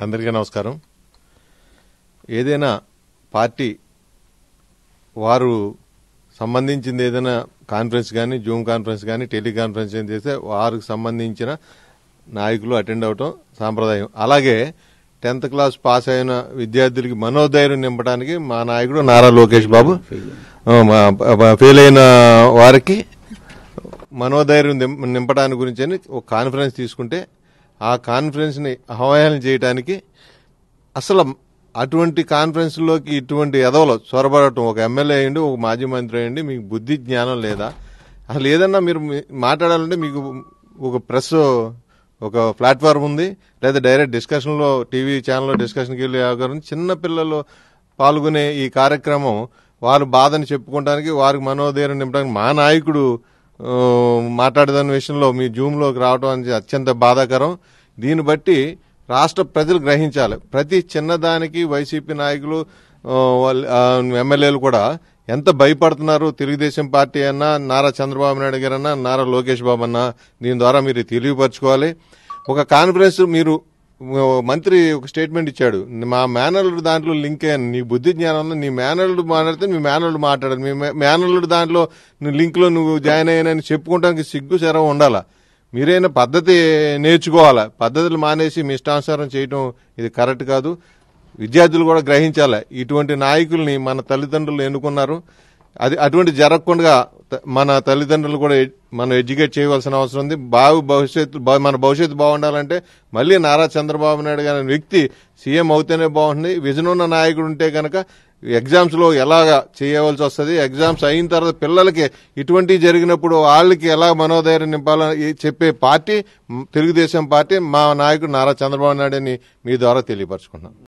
అందరికీ నమస్కారం ఏదైనా పార్టీ వారు సంబంధించింది ఏదైనా కాన్ఫరెన్స్ కానీ జూమ్ కాన్ఫరెన్స్ కానీ టెలికాన్ఫరెన్స్ ఏం చేస్తే వారికి సంబంధించిన నాయకులు అటెండ్ అవటం సాంప్రదాయం అలాగే టెన్త్ క్లాస్ పాస్ అయిన విద్యార్థులకి మనోధైర్యం నింపడానికి మా నాయకుడు నారా లోకేష్ బాబు ఆ, మా- మా ఫెయిల్ అయిన వారికి మనోధైర్యం నిం- నింపడానికి గురించి అని ఒక కాన్ఫరెన్స్ తీసుకుంటే ఆ కాన్ఫరెన్స్ ని ఆహ్వానం చేయడానికి అసలు అటువంటి కాన్ఫరెన్స్ లోకి ఇటువంటి ఎదవలో చొరబడటం ఒక ఎమ్మెల్యే అయ్యండి ఒక మాజీ మంత్రి అయ్యండి మీకు బుద్ధి జ్ఞానం లేదా అసలు ఏదన్నా మీరు మీ- మాట్లాడాలంటే మీకు ఒక ప్రెస్ ఒక ప్లాట్ఫామ్ ఉంది లేదా డైరెక్ట్ డిస్కషన్ లో టీవీ ఛానల్లో డిస్కషన్కి వెళ్ళి అవకాశం ఉంది. చిన్న పిల్లలు పాల్గొనే ఈ కార్యక్రమం వారి బాధని చెప్పుకోవడానికి వారికి మనోధైర్యం నింపడానికి మా నాయకుడు ఆ, మాట్లాడదాని విషయంలో మీ జూమ్ లోకి రావడం అనేది అత్యంత బాధాకరం దీన్ని బట్టి రాష్ట్ర ప్రజలు గ్రహించాలి ప్రతి చిన్నదానికి వైసీపీ నాయకులు ఆ, వాళ్ళ- ఆ, ఎమ్మెల్యేలు కూడా ఎంత భయపడుతున్నారు తెలుగుదేశం పార్టీ అన్నా నారా చంద్రబాబు నాయుడు గారన్నా నారా లోకేష్ బాబు అన్నా దీని ద్వారా మీరు తెలియపరచుకోవాలి ఒక కాన్ఫరెన్స్ మీరు ఓ మంత్రి ఒక స్టేట్మెంట్ ఇచ్చాడు మా మేనల్లుడు దాంట్లో లింక్ అయ్యాను నీ బుద్ధి జ్ఞానం ఉంది నీ మేనల్లుడు మాట్లాడితే మీ మేనల్లుడు మాట్లాడదు మీ మే- మేనల్లుడు దాంట్లో నువ్వు లింక్ లో నువ్వు జాయిన్ అయ్యానని చెప్పుకోవడానికి సిగ్గు శరం ఉండాలా మీరైనా పద్ధతి నేర్చుకోవాలా పద్ధతులు మానేసి మీ ఇష్టానుసారం చేయటం ఇది కరెక్ట్ కాదు విద్యార్థులు కూడా గ్రహించాలి ఇటువంటి నాయకుల్ని మన తల్లిదండ్రులు ఎన్నుకున్నారు అది అటువంటి జరగకుండా త- మన తల్లిదండ్రులు కూడా ఎ- మనం ఎడ్యుకేట్ చేయవలసిన అవసరం ఉంది బాగు భవిష్యత్తు బా- మన భవిష్యత్తు బాగుండాలంటే మళ్ళీ నారా చంద్రబాబు నాయుడు గారి వ్యక్తి సీఎం అవుతేనే బాగుంటుంది విజన్ ఉన్న నాయకుడు ఉంటే కనుక ఎగ్జామ్స్ లో ఎలాగా చేయవలసి వస్తుంది ఎగ్జామ్స్ అయిన తర్వాత పిల్లలకి ఇటువంటి జరిగినప్పుడు వాళ్ళకి ఎలా మనోధైర్యం నింపాలని చెప్పే పార్టీ మ్, తెలుగుదేశం పార్టీ మా నాయకుడు నారా చంద్రబాబు నాయుడు అని మీ ద్వారా తెలియపరచుకున్నాం